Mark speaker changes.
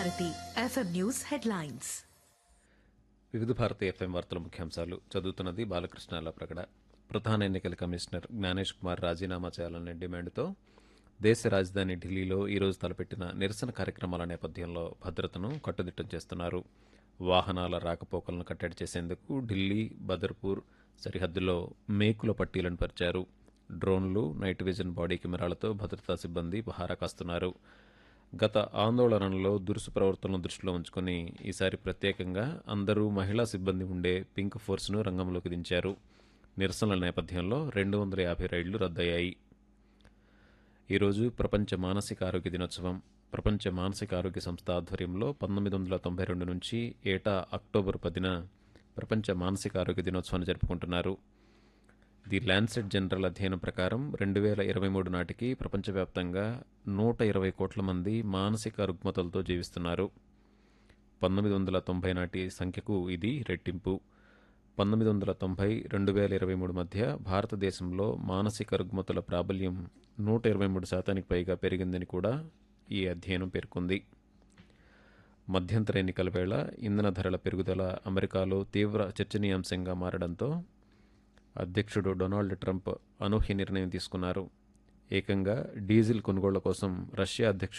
Speaker 1: Bharati FM news headlines
Speaker 2: వివిధ Bharati FM వార్తల ముఖ్యాంశాలు చదువుతున్నది బాలకృష్ణ ప్రకట ప్రధాన ఎన్నికల కమిషనర్ జ్ఞానేష్ కుమార్ రాజీనామా చేయాలనే డిమాండ్తో దేశ రాజధాని ఢిల్లీలో ఈరోజు తలపెట్టిన నిరసన కార్యక్రమాల నేపథ్యంలో భద్రతను కట్టుదిట్టం చేస్తున్నారు వాహనాల రాకపోకలను కట్టడి చేసేందుకు ఢిల్లీ బదర్పూర్ సరిహద్దులో మేకుల పట్టీలను పరిచారు డ్రోన్లు నైట్ విజన్ బాడీ కెమెరాలతో భద్రతా సిబ్బంది పహారా కాస్తున్నారు గత ఆందోళనలో దురుసు ప్రవర్తనను దృష్టిలో ఉంచుకొని ఈసారి ప్రత్యేకంగా అందరూ మహిళా సిబ్బంది ఉండే పింక్ ఫోర్స్ను రంగంలోకి దించారు నిరసనల నేపథ్యంలో రెండు వందల యాభై రైళ్లు రద్దయ్యాయి ఈరోజు ప్రపంచ మానసిక ఆరోగ్య దినోత్సవం ప్రపంచ మానసిక ఆరోగ్య సంస్థ ఆధ్వర్యంలో పంతొమ్మిది వందల తొంభై రెండు నుంచి ఏటా అక్టోబర్ పదిన ప్రపంచ మానసిక ఆరోగ్య దినోత్సవాన్ని జరుపుకుంటున్నారు ది ల్యాన్సెట్ జనరల్ అధ్యయనం ప్రకారం రెండు వేల ఇరవై మూడు నాటికి ప్రపంచవ్యాప్తంగా నూట ఇరవై కోట్ల మంది మానసిక రుగ్మతలతో జీవిస్తున్నారు పంతొమ్మిది వందల తొంభై నాటి సంఖ్యకు ఇది రెట్టింపు పంతొమ్మిది వందల తొంభై రెండు వేల ఇరవై మూడు మధ్య భారతదేశంలో మానసిక రుగ్మతల ప్రాబల్యం నూట ఇరవై మూడు శాతానికి పైగా పెరిగిందని కూడా ఈ అధ్యయనం పేర్కొంది మధ్యంతర ఎన్నికల వేళ ఇంధన ధరల పెరుగుదల అమెరికాలో తీవ్ర చర్చనీయాంశంగా మారడంతో అధ్యక్షుడు డొనాల్డ్ ట్రంప్ అనూహ్య నిర్ణయం తీసుకున్నారు ఏకంగా డీజిల్ కొనుగోళ్ల కోసం రష్యా అధ్యక్షుడు